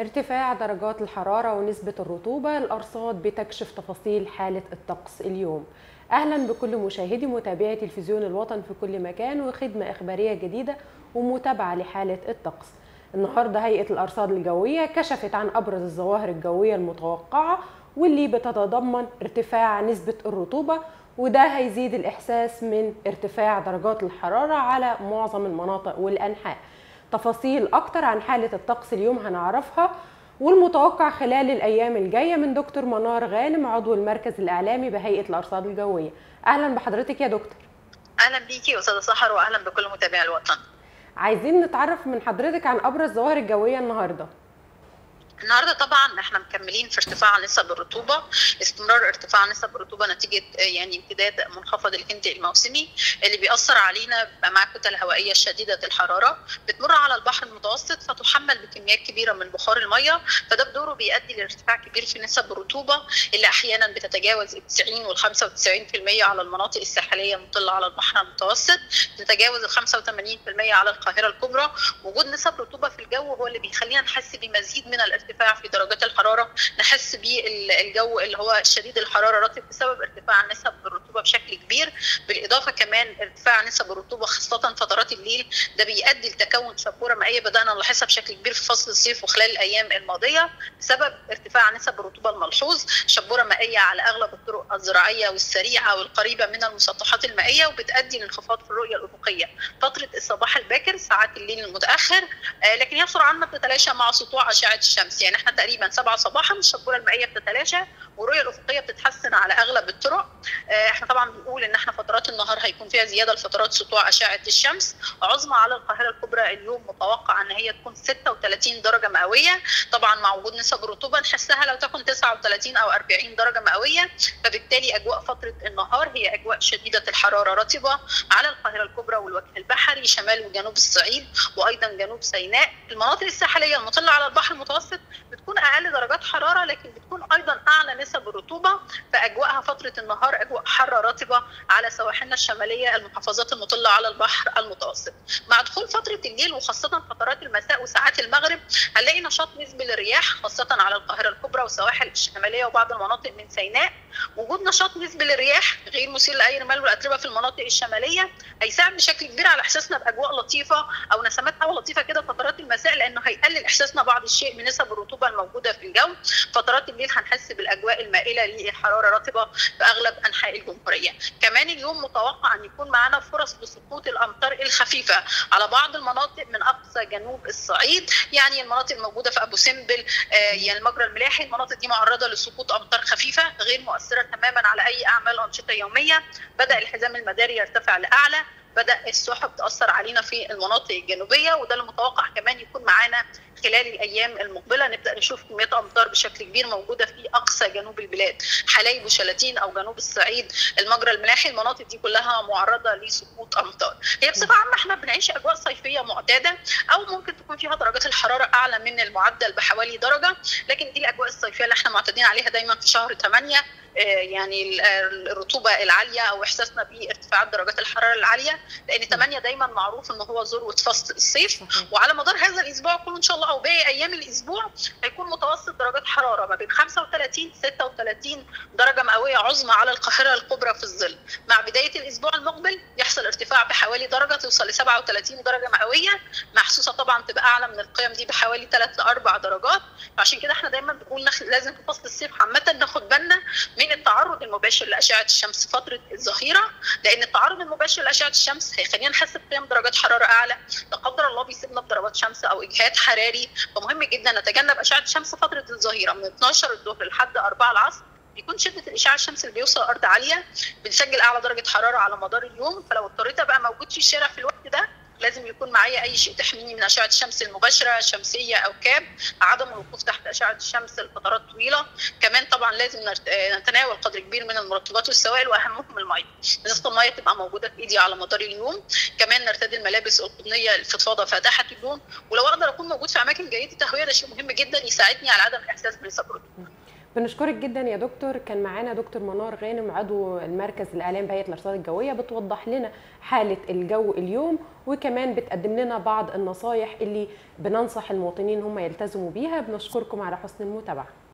ارتفاع درجات الحرارة ونسبة الرطوبة الأرصاد بتكشف تفاصيل حالة الطقس اليوم أهلا بكل مشاهدي متابعي تلفزيون الوطن في كل مكان وخدمة إخبارية جديدة ومتابعة لحالة الطقس النهاردة هيئة الأرصاد الجوية كشفت عن أبرز الظواهر الجوية المتوقعة واللي بتتضمن ارتفاع نسبة الرطوبة وده هيزيد الإحساس من ارتفاع درجات الحرارة على معظم المناطق والأنحاء تفاصيل أكتر عن حالة الطقس اليوم هنعرفها والمتوقع خلال الأيام الجاية من دكتور منار غانم عضو المركز الإعلامي بهيئة الأرصاد الجوية أهلا بحضرتك يا دكتور اهلا بيكي استاذه سحر واهلا بكل متابعي الوطن عايزين نتعرف من حضرتك عن أبرز الظواهر الجوية النهاردة النهارده طبعا احنا مكملين في ارتفاع نسب الرطوبه استمرار ارتفاع نسب الرطوبه نتيجه يعني امتداد منخفض الهندي الموسمي اللي بيأثر علينا مع كتل هوائيه شديده الحراره بتمر على البحر المتوسط فتحمل بكميات كبيره من بخار الميه فده بدوره بيؤدي لارتفاع كبير في نسب الرطوبه اللي احيانا بتتجاوز ال 90 وال 95% على المناطق الساحليه المطله على البحر المتوسط تتجاوز ال 85% على القاهره الكبرى وجود نسب رطوبه في الجو هو اللي بيخلينا نحس بمزيد من الارتفاع ارتفاع في درجات الحراره نحس بالجو اللي هو شديد الحراره رطب بسبب ارتفاع نسب الرطوبه بشكل كبير بالاضافه كمان ارتفاع نسب الرطوبه خاصه فترات الليل ده بيؤدي لتكون شبوره مائيه بدانا نلاحظها بشكل كبير في فصل الصيف وخلال الايام الماضيه بسبب ارتفاع نسب الرطوبه الملحوظ شبوره مائيه على اغلب الطرق الزراعيه والسريعه والقريبه من المسطحات المائيه وبتؤدي لانخفاض في الرؤيه الافقيه فتره الصباح الباكر ساعات الليل المتاخر لكن هي بسرعه ما بتتلاشى مع سطوع اشعه الشمس يعني احنا تقريبا 7 صباحا الشبوره المائيه بتتلاشى والرؤيه الافقيه بتتحسن على اغلب الطرق احنا طبعا بنقول ان احنا فترات النهار هيكون فيها زياده لفترات سطوع اشعه الشمس عظمى على القاهره الكبرى اليوم متوقع ان هي تكون 36 درجه مئويه طبعا مع وجود نسب الرطوبه نحسها لو تكن 39 او 40 درجه مئويه فبالتالي اجواء فتره النهار هي اجواء شديده الحراره رطبه على القاهره الكبرى والوجه البحري شمال وجنوب الصعيد وايضا جنوب سيناء المناطق الساحليه المطله على البحر المتوسط بتكون اقل درجات حراره لكن بتكون ايضا اعلى نسب الرطوبه فاجواءها فتره النهار اجواء حاره رطبه على سواحلنا الشماليه المحافظات المطله على البحر المتوسط مع دخول فتره الليل وخاصه فترات المساء وساعات المغرب هنلاقي نشاط نسبي للرياح خاصه على القاهره الكبرى والسواحل الشماليه وبعض المناطق من سيناء وجود نشاط نسبي للرياح غير مثير لاي رمال والاتربه في المناطق الشماليه هيساعد بشكل كبير على احساسنا باجواء لطيفه او نسمات هواء لطيفه كده فترات المساء لانه هيقلل احساسنا بعض الشيء من نسب الرطوبه الموجوده في الجو فترات الليل هنحس بالاجواء المائله للحراره رطبه في اغلب انحاء الجمهوريه كمان اليوم متوقع ان يكون معنا فرص لسقوط الامطار الخفيفه على بعض المناطق من اقصى جنوب الصعيد يعني المناطق الموجوده في ابو سمبل آه يعني المجرى الملاحي المناطق دي معرضه لسقوط امطار خفيفه غير مؤثره تماما على اي اعمال انشطه يوميه بدا الحزام المداري يرتفع لاعلى بدا السحب تاثر علينا في المناطق الجنوبيه وده المتوقع كمان يكون معانا خلال الايام المقبله نبدا نشوف كميات امطار بشكل كبير موجوده في اقصى جنوب البلاد حلايب وشلاتين او جنوب الصعيد المجرى الملاحي المناطق دي كلها معرضه لسقوط امطار هي بصفه عامه احنا بنعيش اجواء صيفيه معتاده او ممكن تكون فيها درجات الحراره اعلى من المعدل بحوالي درجه لكن دي الاجواء الصيفيه اللي احنا معتادين عليها دايما في شهر 8 يعني الرطوبه العاليه او احساسنا بارتفاعات درجات الحراره العاليه لان 8 دايما معروف ان هو ذروه فصل الصيف وعلى مدار هذا الاسبوع كله ان شاء الله او باقي ايام الاسبوع هيكون متوسط درجات حراره ما بين 35 36 درجه مئويه عظمى على القاهره الكبرى في الظل مع بدايه الاسبوع المقبل يحصل ارتفاع بحوالي درجه توصل ل 37 درجه مئويه محسوسه طبعا تبقى اعلى من القيم دي بحوالي 3 ل 4 درجات فعشان كده احنا دايما بنقول لازم في فصل الصيف عامه ناخد بالنا من التعرض المباشر لاشعه الشمس فتره الظهيره لان التعرض المباشر لاشعه الشمس هيخلينا نحس بقيم درجات حراره اعلى لا قدر الله بيسيبنا بضربات شمس او اجهاد حراري فمهم جدا نتجنب اشعه الشمس فتره الظهيره من 12 الظهر لحد 4 العصر بيكون شده الاشعاع الشمس اللي بيوصل الارض عاليه بنسجل اعلى درجه حراره على مدار اليوم فلو اضطريت ابقى موجود في الشارع في الوقت ده لازم يكون معايا اي شيء تحميني من اشعه الشمس المباشره شمسيه او كاب عدم الوقوف تحت اشعه الشمس لفترات طويله كمان طبعا لازم نتناول قدر كبير من المرطبات والسوائل واهمهم الميه ازازه الميه تبقى موجوده في ايدي على مدار اليوم كمان نرتدي الملابس القطنيه الفضفاضه فاتحه اللون ولو اقدر اكون موجود في اماكن جيده التهويه ده شيء مهم جدا يساعدني على عدم الاحساس بنسب الرطوبه بنشكرك جدا يا دكتور كان معانا دكتور منار غانم عضو المركز الاعلام بهيئه الارصاد الجويه بتوضح لنا حاله الجو اليوم وكمان بتقدم لنا بعض النصايح اللي بننصح المواطنين هم يلتزموا بيها بنشكركم على حسن المتابعه